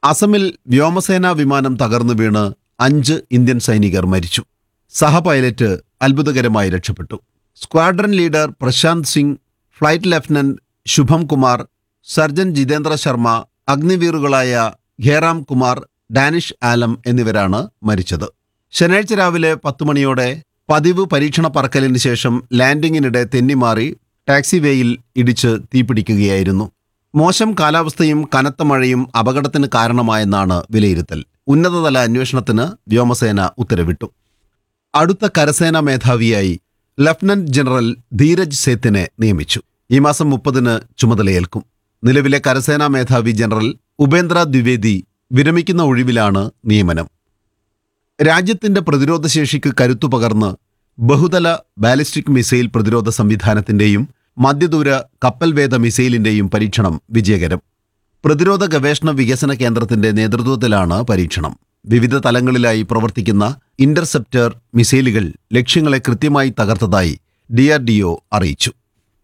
അസമിൽ വ്യോമസേനാ വിമാനം തകർന്നു വീണ് അഞ്ച് ഇന്ത്യൻ സൈനികർ മരിച്ചു സഹ പൈലറ്റ് അത്ഭുതകരമായി രക്ഷപ്പെട്ടു squadron leader Prashant Singh flight lieutenant Shubham Kumar surgeon Jitendra Sharma അഗ്നിവീറുകളായ ഖേറാം കുമാർ ഡാനിഷ് ആലം എന്നിവരാണ് മരിച്ചത് ശനിയാഴ്ച രാവിലെ പത്ത് മണിയോടെ പതിവ് പരീക്ഷണ പറക്കലിന് ശേഷം ലാൻഡിങ്ങിനിടെ തെന്നിമാറി ടാക്സിവേയിൽ ഇടിച്ച് തീപിടിക്കുകയായിരുന്നു മോശം കാലാവസ്ഥയും കനത്ത മഴയും അപകടത്തിന് കാരണമായെന്നാണ് വിലയിരുത്തൽ ഉന്നതതല അന്വേഷണത്തിന് വ്യോമസേന ഉത്തരവിട്ടു അടുത്ത കരസേനാ മേധാവിയായി ലഫ്റ്റനന്റ് ജനറൽ ധീരജ് സേത്തിനെ നിയമിച്ചു ഈ മാസം മുപ്പതിന് ചുമതലയേൽക്കും നിലവിലെ കരസേനാ മേധാവി ജനറൽ ഉപേന്ദ്ര ദ്വിവേദി വിരമിക്കുന്ന ഒഴിവിലാണ് നിയമനം രാജ്യത്തിന്റെ പ്രതിരോധശേഷിക്ക് കരുത്തു പകർന്ന് ബഹുതല ബാലിസ്റ്റിക് മിസൈൽ പ്രതിരോധ സംവിധാനത്തിന്റെയും മധ്യദൂര കപ്പൽവേദ മിസൈലിന്റെയും പരീക്ഷണം വിജയകരം പ്രതിരോധ ഗവേഷണ വികസന കേന്ദ്രത്തിന്റെ നേതൃത്വത്തിലാണ് പരീക്ഷണം വിവിധ തലങ്ങളിലായി പ്രവർത്തിക്കുന്ന ഇന്റർസെപ്റ്റർ മിസൈലുകൾ ലക്ഷ്യങ്ങളെ കൃത്യമായി തകർത്തതായി ഡിആർഡിഒ അറിയിച്ചു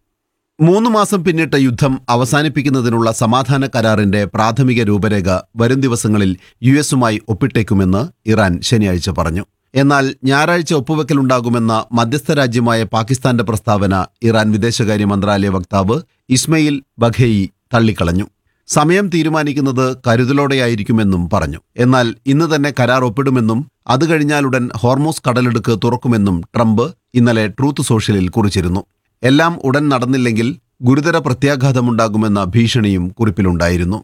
മൂന്ന് മാസം പിന്നിട്ട യുദ്ധം അവസാനിപ്പിക്കുന്നതിനുള്ള സമാധാന കരാറിന്റെ പ്രാഥമിക രൂപരേഖ വരും ദിവസങ്ങളിൽ യു എസുമായി ഒപ്പിട്ടേക്കുമെന്ന് ഇറാൻ ശനിയാഴ്ച പറഞ്ഞു എന്നാൽ ഞായറാഴ്ച ഒപ്പുവെക്കലുണ്ടാകുമെന്ന മധ്യസ്ഥ രാജ്യമായ പാകിസ്ഥാന്റെ പ്രസ്താവന ഇറാൻ വിദേശകാര്യ മന്ത്രാലയ വക്താവ് ഇസ്മയിൽ ബഘേയി തള്ളിക്കളഞ്ഞു സമയം തീരുമാനിക്കുന്നത് കരുതലോടെയായിരിക്കുമെന്നും പറഞ്ഞു എന്നാൽ ഇന്ന് തന്നെ കരാർ ഒപ്പിടുമെന്നും അത് കഴിഞ്ഞാലുടൻ ഹോർമോസ് കടലെടുക്ക് തുറക്കുമെന്നും ട്രംപ് ഇന്നലെ ട്രൂത്ത് സോഷ്യലിൽ കുറിച്ചിരുന്നു എല്ലാം ഉടൻ നടന്നില്ലെങ്കിൽ ഗുരുതര പ്രത്യാഘാതമുണ്ടാകുമെന്ന ഭീഷണിയും കുറിപ്പിലുണ്ടായിരുന്നു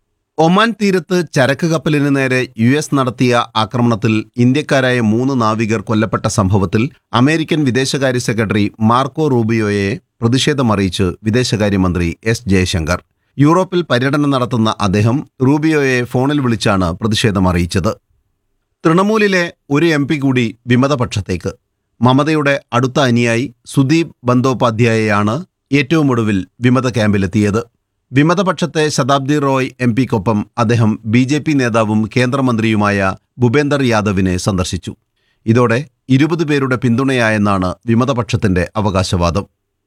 ഒമാൻ തീരത്ത് ചരക്ക് കപ്പലിന് നേരെ യു എസ് നടത്തിയ ആക്രമണത്തിൽ ഇന്ത്യക്കാരായ മൂന്ന് നാവികർ കൊല്ലപ്പെട്ട സംഭവത്തിൽ അമേരിക്കൻ വിദേശകാര്യ സെക്രട്ടറി മാർക്കോ റൂബിയോയെ പ്രതിഷേധമറിയിച്ച് വിദേശകാര്യമന്ത്രി എസ് ജയശങ്കർ യൂറോപ്പിൽ പര്യടനം നടത്തുന്ന അദ്ദേഹം റൂബിയോയെ ഫോണിൽ വിളിച്ചാണ് പ്രതിഷേധമറിയിച്ചത് തൃണമൂലിലെ ഒരു എം പി കൂടി വിമതപക്ഷത്തേക്ക് മമതയുടെ അടുത്ത അനുയായി സുദീപ് ബന്ദോപാധ്യായയാണ് ഏറ്റവും ഒടുവിൽ വിമത ക്യാമ്പിലെത്തിയത് വിമതപക്ഷത്തെ ശതാബ്ദി റോയ് എം പിക്കൊപ്പം അദ്ദേഹം ബി ജെ പി നേതാവും കേന്ദ്രമന്ത്രിയുമായ ഭൂപേന്ദർ യാദവിനെ സന്ദർശിച്ചു ഇതോടെ ഇരുപത് പേരുടെ പിന്തുണയായെന്നാണ് വിമതപക്ഷത്തിന്റെ അവകാശവാദം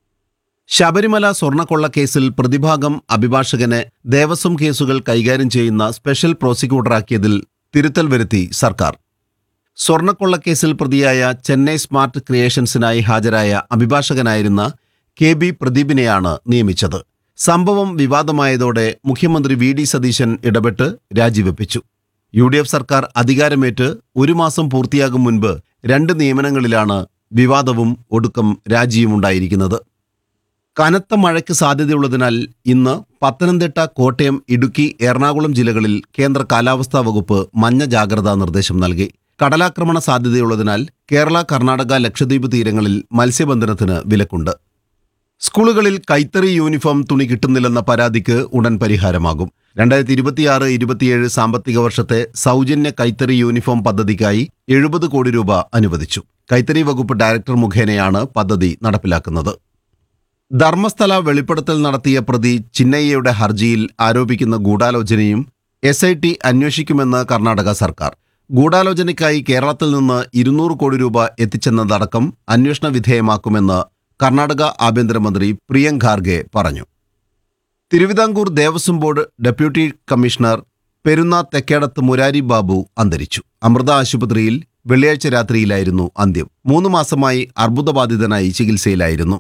ശബരിമല സ്വർണ്ണക്കൊള്ള കേസിൽ പ്രതിഭാഗം അഭിഭാഷകനെ ദേവസ്വം കേസുകൾ കൈകാര്യം ചെയ്യുന്ന സ്പെഷ്യൽ പ്രോസിക്യൂട്ടറാക്കിയതിൽ തിരുത്തൽ വരുത്തി സർക്കാർ സ്വർണ്ണക്കൊള്ളക്കേസിൽ പ്രതിയായ ചെന്നൈ സ്മാർട്ട് ക്രിയേഷൻസിനായി ഹാജരായ അഭിഭാഷകനായിരുന്ന കെ ബി പ്രദീപിനെയാണ് നിയമിച്ചത് സംഭവം വിവാദമായതോടെ മുഖ്യമന്ത്രി വി ഡി സതീശൻ ഇടപെട്ട് രാജിവെപ്പിച്ചു യു ഡി എഫ് സർക്കാർ അധികാരമേറ്റ് ഒരു മാസം പൂർത്തിയാകും മുൻപ് രണ്ട് നിയമനങ്ങളിലാണ് വിവാദവും ഒടുക്കം രാജിയുമുണ്ടായിരിക്കുന്നത് കനത്ത മഴയ്ക്ക് സാധ്യതയുള്ളതിനാൽ ഇന്ന് പത്തനംതിട്ട കോട്ടയം ഇടുക്കി എറണാകുളം ജില്ലകളിൽ കേന്ദ്ര കാലാവസ്ഥാ വകുപ്പ് മഞ്ഞ ജാഗ്രതാ നിർദ്ദേശം നൽകി കടലാക്രമണ സാധ്യതയുള്ളതിനാൽ കേരള കർണാടക ലക്ഷദ്വീപ് തീരങ്ങളിൽ മത്സ്യബന്ധനത്തിന് വിലക്കുണ്ട് സ്കൂളുകളിൽ കൈത്തറി യൂണിഫോം തുണി കിട്ടുന്നില്ലെന്ന പരാതിക്ക് ഉടൻ പരിഹാരമാകും രണ്ടായിരത്തി ഇരുപത്തിയാറ് ഇരുപത്തിയേഴ് സാമ്പത്തിക വർഷത്തെ സൗജന്യ കൈത്തറി യൂണിഫോം പദ്ധതിക്കായി എഴുപത് കോടി രൂപ അനുവദിച്ചു കൈത്തറി വകുപ്പ് ഡയറക്ടർ മുഖേനയാണ് പദ്ധതി നടപ്പിലാക്കുന്നത് ധർമ്മസ്ഥല വെളിപ്പെടുത്തൽ നടത്തിയ പ്രതി ചിന്നയ്യയുടെ ഹർജിയിൽ ആരോപിക്കുന്ന ഗൂഢാലോചനയും എസ് ഐ ടി അന്വേഷിക്കുമെന്ന് കർണാടക സർക്കാർ ഗൂഢാലോചനയ്ക്കായി കേരളത്തിൽ നിന്ന് ഇരുന്നൂറ് കോടി രൂപ എത്തിച്ചെന്നതടക്കം അന്വേഷണ വിധേയമാക്കുമെന്ന് കർണാടക ആഭ്യന്തരമന്ത്രി പ്രിയങ്ക് ഖാർഗെ പറഞ്ഞു Thiruvithamkoor Devaswom board deputy commissioner Perunna Thekkedathu Murari Babu അന്തരിച്ചു അമൃത ആശുപത്രിയിൽ വെള്ളിയാഴ്ച രാത്രിയിലായിരുന്നു അന്ത്യം മൂന്ന് മാസമായി അർബുദബാധിതനായി ചികിത്സയിലായിരുന്നു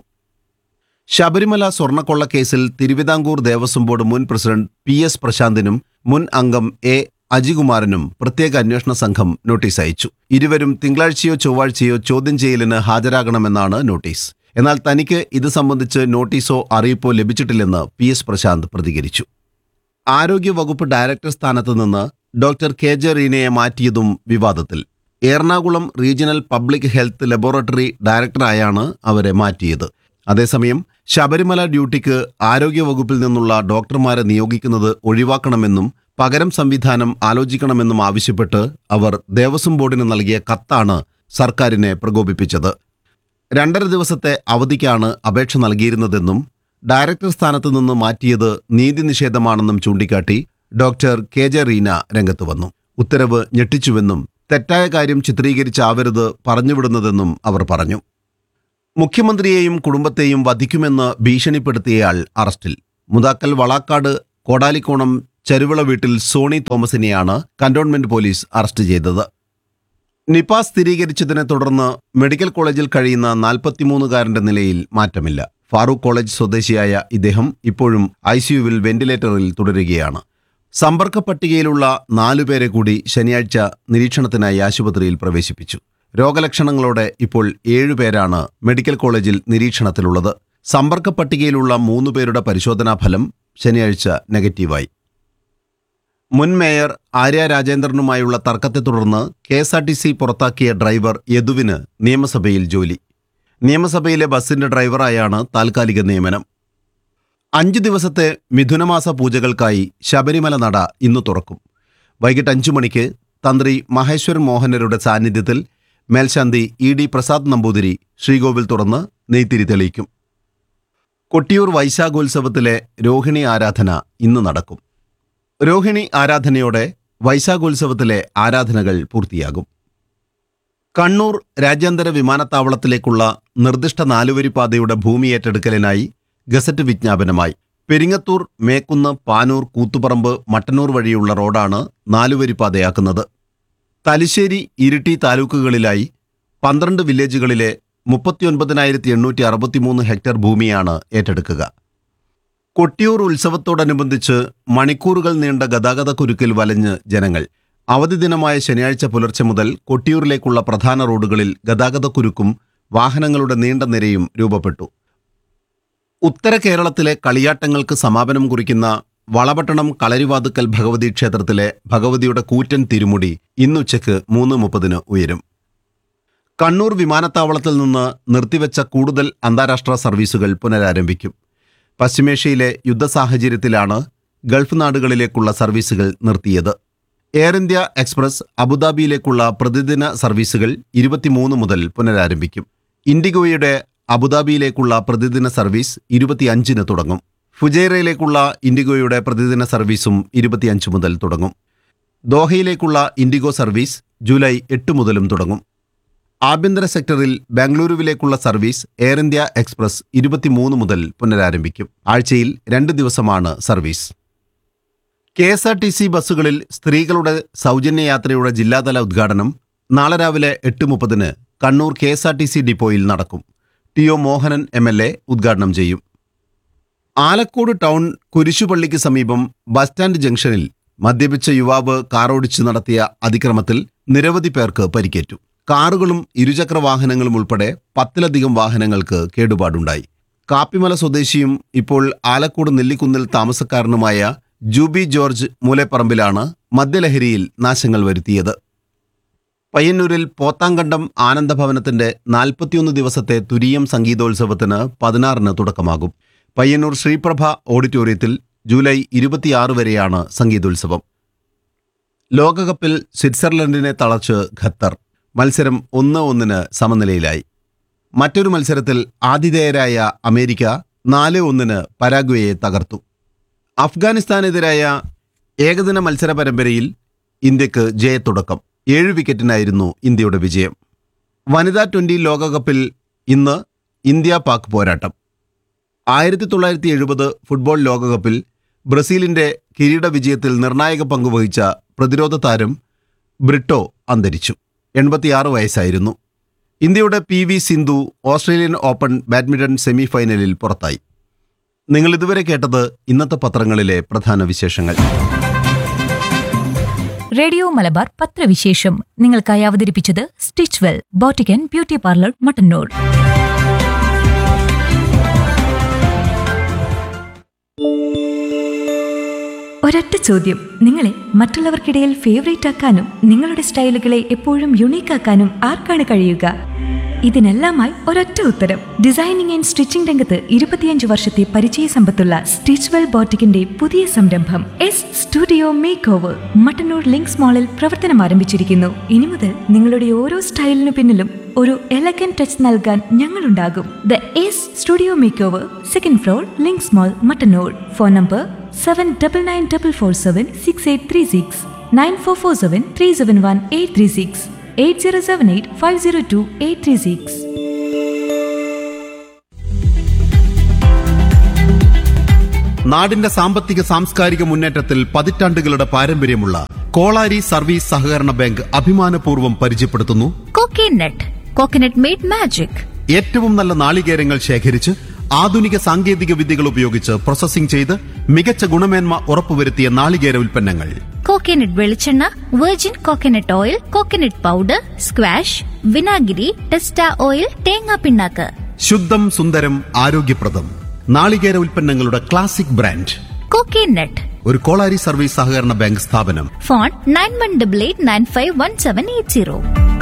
ശബരിമല സ്വർണ്ണക്കൊള്ള കേസിൽ തിരുവിതാംകൂർ ദേവസ്വം ബോർഡ് മുൻ പ്രസിഡന്റ് പി എസ് പ്രശാന്തിനും മുൻ അംഗം എ അജികുമാറിനും പ്രത്യേക അന്വേഷണ സംഘം നോട്ടീസ് അയച്ചു ഇരുവരും തിങ്കളാഴ്ചയോ ചൊവ്വാഴ്ചയോ ചോദ്യം ചെയ്യലിന് ഹാജരാകണമെന്നാണ് നോട്ടീസ് എന്നാൽ തനിക്ക് ഇത് സംബന്ധിച്ച് നോട്ടീസോ അറിയിപ്പോ ലഭിച്ചിട്ടില്ലെന്ന് പി എസ് പ്രശാന്ത് പ്രതികരിച്ചു ആരോഗ്യവകുപ്പ് ഡയറക്ടർ സ്ഥാനത്ത് നിന്ന് ഡോക്ടർ കെ ജെ റീനയെ മാറ്റിയതും വിവാദത്തിൽ Ernakulam regional public health laboratory ഡയറക്ടറായാണ് അവരെ മാറ്റിയത് അതേസമയം ശബരിമല ഡ്യൂട്ടിക്ക് ആരോഗ്യവകുപ്പിൽ നിന്നുള്ള ഡോക്ടർമാരെ നിയോഗിക്കുന്നത് ഒഴിവാക്കണമെന്നും പകരം സംവിധാനം ആലോചിക്കണമെന്നും ആവശ്യപ്പെട്ട് അവർ ദേവസ്വം ബോർഡിന് നൽകിയ കത്താണ് സർക്കാരിനെ പ്രകോപിപ്പിച്ചത് രണ്ടര ദിവസത്തെ അവധിക്കാണ് അപേക്ഷ നൽകിയിരുന്നതെന്നും ഡയറക്ടർ സ്ഥാനത്ത് നിന്ന് മാറ്റിയത് നീതി നിഷേധമാണെന്നും ചൂണ്ടിക്കാട്ടി ഡോക്ടർ കെ ജെ റീന രംഗത്ത് വന്നു ഉത്തരവ് ഞെട്ടിച്ചുവെന്നും തെറ്റായ കാര്യം ചിത്രീകരിച്ചാവരുത് പറഞ്ഞുവിടുന്നതെന്നും അവർ പറഞ്ഞു മുഖ്യമന്ത്രിയെയും കുടുംബത്തെയും വധിക്കുമെന്ന് ഭീഷണിപ്പെടുത്തിയയാൾ അറസ്റ്റിൽ മുതാക്കൽ വളാക്കാട് കോടാലിക്കോണം ചരുവിള വീട്ടിൽ സോണി തോമസിനെയാണ് കന്റോൺമെന്റ് പോലീസ് അറസ്റ്റ് ചെയ്തത് നിപ സ്ഥിരീകരിച്ചതിനെ തുടർന്ന് മെഡിക്കൽ കോളേജിൽ കഴിയുന്ന നാൽപ്പത്തിമൂന്നുകാരന്റെ നിലയിൽ മാറ്റമില്ല ഫാറൂഖ് കോളേജ് സ്വദേശിയായ ഇദ്ദേഹം ഇപ്പോഴും ഐസിയുവിൽ വെന്റിലേറ്ററിൽ തുടരുകയാണ് സമ്പർക്ക പട്ടികയിലുള്ള നാലുപേരെ കൂടി ശനിയാഴ്ച നിരീക്ഷണത്തിനായി ആശുപത്രിയിൽ പ്രവേശിപ്പിച്ചു രോഗലക്ഷണങ്ങളോടെ ഇപ്പോൾ ഏഴുപേരാണ് മെഡിക്കൽ കോളേജിൽ നിരീക്ഷണത്തിലുള്ളത് സമ്പർക്ക പട്ടികയിലുള്ള മൂന്ന് പേരുടെ പരിശോധനാ ഫലം ശനിയാഴ്ച നെഗറ്റീവായി മുൻ മേയർ ആര്യ രാജേന്ദ്രനുമായുള്ള തർക്കത്തെ തുടർന്ന് K S R T C പുറത്താക്കിയ ഡ്രൈവർ യദുവിന് നിയമസഭയിൽ ജോലി നിയമസഭയിലെ ബസിന്റെ ഡ്രൈവറായാണ് താൽക്കാലിക നിയമനം അഞ്ചു ദിവസത്തെ മിഥുനമാസ പൂജകൾക്കായി ശബരിമല നട ഇന്ന് തുറക്കും വൈകിട്ട് അഞ്ചു മണിക്ക് തന്ത്രി മഹേശ്വർ മോഹനരുടെ സാന്നിധ്യത്തിൽ മേൽശാന്തി ഇ ഡി പ്രസാദ് നമ്പൂതിരി ശ്രീകോവിൽ തുറന്ന് നെയ്ത്തിരി തെളിയിക്കും കൊട്ടിയൂർ വൈശാഖോത്സവത്തിലെ രോഹിണി ആരാധന ഇന്ന് നടക്കും രോഹിണി ആരാധനയോടെ വൈശാഖോത്സവത്തിലെ ആരാധനകൾ പൂർത്തിയാകും കണ്ണൂർ രാജ്യാന്തര വിമാനത്താവളത്തിലേക്കുള്ള നിർദ്ദിഷ്ട നാലുവരിപ്പാതയുടെ ഭൂമി ഏറ്റെടുക്കലിനായി ഗസറ്റ് വിജ്ഞാപനമായി പെരിങ്ങത്തൂർ മേക്കുന്ന് പാനൂർ കൂത്തുപറമ്പ് മട്ടന്നൂർ വഴിയുള്ള റോഡാണ് നാലുവരിപ്പാതയാക്കുന്നത് തലശ്ശേരി ഇരിട്ടി താലൂക്കുകളിലായി പന്ത്രണ്ട് വില്ലേജുകളിലെ മുപ്പത്തിയൊൻപതിനായിരത്തി എണ്ണൂറ്റി അറുപത്തിമൂന്ന് ഹെക്ടർ ഭൂമിയാണ് ഏറ്റെടുക്കുക കൊട്ടിയൂർ ഉത്സവത്തോടനുബന്ധിച്ച് മണിക്കൂറുകൾ നീണ്ട ഗതാഗത കുരുക്കിൽ വലഞ്ഞ് ജനങ്ങൾ അവധി ദിനമായ ശനിയാഴ്ച പുലർച്ചെ മുതൽ കൊട്ടിയൂരിലേക്കുള്ള പ്രധാന റോഡുകളിൽ ഗതാഗത കുരുക്കും വാഹനങ്ങളുടെ നീണ്ട നിരയും രൂപപ്പെട്ടു ഉത്തര കേരളത്തിലെ കളിയാട്ടങ്ങൾക്ക് സമാപനം കുറിക്കുന്ന വളപട്ടണം കളരിവാതുക്കൽ ഭഗവതി ക്ഷേത്രത്തിലെ ഭഗവതിയുടെ കൂറ്റൻ തിരുമുടി ഇന്നുച്ചയ്ക്ക് മൂന്ന് മുപ്പതിന് ഉയരും കണ്ണൂർ വിമാനത്താവളത്തിൽ നിന്ന് നിർത്തിവെച്ച കൂടുതൽ അന്താരാഷ്ട്ര സർവീസുകൾ പുനരാരംഭിക്കും പശ്ചിമേഷ്യയിലെ യുദ്ധ സാഹചര്യത്തിലാണ് ഗൾഫ് നാടുകളിലേക്കുള്ള സർവീസുകൾ നിർത്തിയത് എയർ ഇന്ത്യ എക്സ്പ്രസ് അബുദാബിയിലേക്കുള്ള പ്രതിദിന സർവീസുകൾ ഇരുപത്തിമൂന്ന് മുതൽ പുനരാരംഭിക്കും ഇൻഡിഗോയുടെ അബുദാബിയിലേക്കുള്ള പ്രതിദിന സർവീസ് ഇരുപത്തിയഞ്ചിന് തുടങ്ങും ഫുജൈറയിലേക്കുള്ള ഇൻഡിഗോയുടെ പ്രതിദിന സർവീസും ഇരുപത്തിയഞ്ച് മുതൽ തുടങ്ങും ദോഹയിലേക്കുള്ള ഇൻഡിഗോ സർവീസ് ജൂലൈ എട്ട് മുതലും തുടങ്ങും ആഭ്യന്തര സെക്ടറിൽ ബാംഗ്ലൂരുവിലേക്കുള്ള സർവീസ് എയർ ഇന്ത്യ എക്സ്പ്രസ് ഇരുപത്തിമൂന്ന് മുതൽ പുനരാരംഭിക്കും ആഴ്ചയിൽ രണ്ട് ദിവസമാണ് service K S R T C ബസ്സുകളിൽ സ്ത്രീകളുടെ സൗജന്യ യാത്രയുടെ ജില്ലാതല ഉദ്ഘാടനം നാളെ രാവിലെ എട്ട് മുപ്പതിന് Kannur K S R T C ഡിപ്പോയിൽ നടക്കും T O Mohanan M L A ഉദ്ഘാടനം ചെയ്യും ആലക്കോട് ടൗൺ കുരിശുപള്ളിക്ക് സമീപം ബസ് സ്റ്റാൻഡ് ജംഗ്ഷനിൽ മദ്യപിച്ച യുവാവ് കാറോടിച്ച് നടത്തിയ അതിക്രമത്തിൽ നിരവധി പേർക്ക് പരിക്കേറ്റു കാറുകളും ഇരുചക്ര വാഹനങ്ങളും ഉൾപ്പെടെ പത്തിലധികം വാഹനങ്ങൾക്ക് കേടുപാടുണ്ടായി കാപ്പിമല സ്വദേശിയും ഇപ്പോൾ ആലക്കോട് നെല്ലിക്കുന്നിൽ താമസക്കാരനുമായ ജൂബി ജോർജ് മൂലേപ്പറമ്പിലാണ് മദ്യലഹരിയിൽ നാശങ്ങൾ വരുത്തിയത് പയ്യന്നൂരിൽ പോത്താങ്കണ്ടം ആനന്ദഭവനത്തിന്റെ നാൽപ്പത്തിയൊന്ന് ദിവസത്തെ തുരീയം സംഗീതോത്സവത്തിന് പതിനാറിന് തുടക്കമാകും പയ്യന്നൂർ ശ്രീപ്രഭ ഓഡിറ്റോറിയത്തിൽ ജൂലൈ ഇരുപത്തിയാറ് വരെയാണ് സംഗീതോത്സവം ലോകകപ്പിൽ സ്വിറ്റ്സർലൻഡിനെ തളച്ച് ഖത്തർ മത്സരം ഒന്ന് ഒന്നിന് സമനിലയിലായി മറ്റൊരു മത്സരത്തിൽ ആതിഥേയരായ അമേരിക്ക നാല് ഒന്നിന് പരാഗ്വയെ തകർത്തു അഫ്ഗാനിസ്ഥാനെതിരായ ഏകദിന മത്സര പരമ്പരയിൽ ഇന്ത്യക്ക് ജയത്തുടക്കം ഏഴ് വിക്കറ്റിനായിരുന്നു ഇന്ത്യയുടെ വിജയം വനിതാ ട്വന്റി ലോകകപ്പിൽ ഇന്ന് ഇന്ത്യ പാക് പോരാട്ടം ആയിരത്തി തൊള്ളായിരത്തി എഴുപത് ഫുട്ബോൾ ലോകകപ്പിൽ ബ്രസീലിന്റെ കിരീട വിജയത്തിൽ നിർണായക പങ്കുവഹിച്ച പ്രതിരോധ താരം ബ്രിട്ടോ അന്തരിച്ചു എൺപത്തിയാറ് വയസ്സായിരുന്നു ഇന്ത്യയുടെ P V Sindhu Australian open badminton semi ഫൈനലിൽ പുറത്തായി നിങ്ങൾ ഇതുവരെ കേട്ടത് ഇന്നത്തെ പത്രങ്ങളിലെ പ്രധാന വിശേഷങ്ങൾ റേഡിയോ മലബാർ പത്രവിശേഷം നിങ്ങൾക്കായി അവതരിപ്പിച്ചത് സ്റ്റിച്ച് വെൽ ബോട്ടിക്കൻ ബ്യൂട്ടി പാർലർ മട്ടന്നൂർ ഒരൊറ്റ ചോദ്യം നിങ്ങളെ മറ്റുള്ളവർക്കിടയിൽ ഫേവറേറ്റ് ആക്കാനും നിങ്ങളുടെ സ്റ്റൈലുകളെ എപ്പോഴും യുണീക്ക് ആക്കാനും ആർക്കാണ് കഴിയുക ഇതിനെല്ലാമായി ഒരൊറ്റ ഉത്തരം ഡിസൈനിങ് ആൻഡ് സ്റ്റിച്ചിംഗ് രംഗത്ത് ഇരുപത്തിയഞ്ച് വർഷത്തെ പരിചയ സമ്പത്തുള്ള സ്റ്റിച്ച് വെൽ ബോട്ടിക്കിന്റെ പുതിയ സംരംഭം S studio makeover Mattannur Links മാളിൽ പ്രവർത്തനം ആരംഭിച്ചിരിക്കുന്നു ഇനി മുതൽ നിങ്ങളുടെ ഓരോ സ്റ്റൈലിനു പിന്നിലും ഒരു എലഗൻ ടച്ച് നൽകാൻ ഞങ്ങളുണ്ടാകും the S studio makeover second floor Links mall Mattannur phone number seven double nine double four seven six eight three six nine four four seven three seven one eight three six eight zero seven eight five zero two eight three six നാടിന്റെ സാമ്പത്തിക സാംസ്കാരിക മുന്നേറ്റത്തിൽ പതിറ്റാണ്ടുകളുടെ പാരമ്പര്യമുള്ള Kolari service സഹകരണ bank അഭിമാനപൂർവ്വം പരിചയപ്പെടുത്തുന്നു coconut coconut made magic ഏറ്റവും നല്ല നാളികേരങ്ങൾ ശേഖരിച്ച് ആധുനിക സാങ്കേതിക വിദ്യകൾ ഉപയോഗിച്ച് പ്രോസസ്സിംഗ് ചെയ്ത് മികച്ച ഗുണമേന്മ ഉറപ്പുവരുത്തിയ നാളികേര ഉൽപ്പന്നങ്ങൾ കോക്കനട്ട് വെളിച്ചെണ്ണ virgin coconut oil coconut powder squash വിനാഗിരി ടെസ്റ്റ ഓയിൽ തേങ്ങാ പിണ്ണാക്ക് ശുദ്ധം സുന്ദരം ആരോഗ്യപ്രദം നാളികേര ഉൽപ്പന്നങ്ങളുടെ ക്ലാസിക് ബ്രാൻഡ് കോക്കനട്ട് ഒരു കോളാരി സർവീസ് സഹകരണ ബാങ്ക് സ്ഥാപനം phone nine one double eight nine five one seven eight zero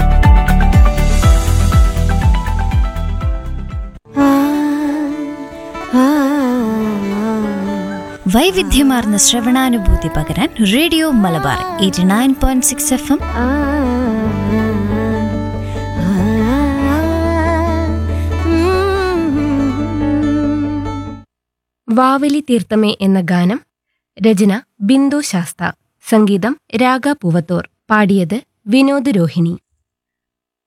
വൈവിധ്യമാർന്ന ശ്രവണാനുഭൂതി പകരാൻ radio Malabar eighty nine point six F M വാവലി തീർത്ഥമേ എന്ന ഗാനം രചന ബിന്ദു ശാസ്ത സംഗീതം രാഗ പൂവത്തൂർ പാടിയത് വിനോദ് രോഹിണി